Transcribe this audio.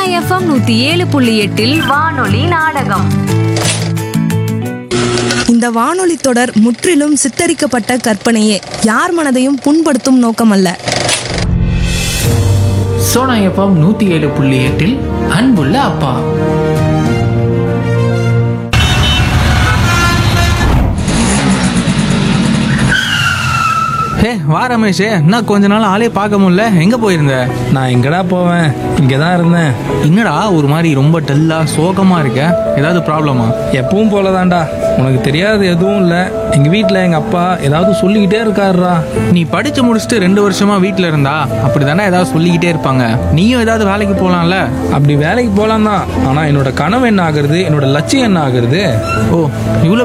FM நூத்தி ஏழு புள்ளி எட்டில் வானொலி நாடகம் இந்த வானொலி தொடர் முற்றிலும் சித்தரிக்கப்பட்ட கற்பனையே யார் மனதையும் புண்படுத்தும் நோக்கமல்ல சோனா எஃப்எம் நூத்தி ஏழு புள்ளி எட்டில் அன்புள்ள அப்பா ஹே வா ரமேஷ் என்ன கொஞ்ச நாள் ஆளே பார்க்க முடியல எங்க போயிருந்த நான் எங்கடா போவேன் இங்கே தான் இருந்தேன் என்னடா ஒரு மாதிரி ரொம்ப டல்லா சோகமா இருக்க ஏதாவது ப்ராப்ளமா எப்பவும் போலதான்டா உனக்கு தெரியாது எதுவும் இல்லை எங்கள் வீட்டில் எங்கள் அப்பா ஏதாவது சொல்லிக்கிட்டே இருக்காருடா நீ படிச்சு முடிச்சுட்டு ரெண்டு வருஷமா வீட்ல இருந்தா அப்படிதானே ஏதாவது சொல்லிக்கிட்டே இருப்பாங்க நீயும் ஏதாவது வேலைக்கு போலாம்ல அப்படி வேலைக்கு போகலாம் தான் ஆனால் என்னோட கனவு என்ன ஆகுறது என்னோட லட்சியம் என்ன ஆகுறது ஓ இவ்வளோ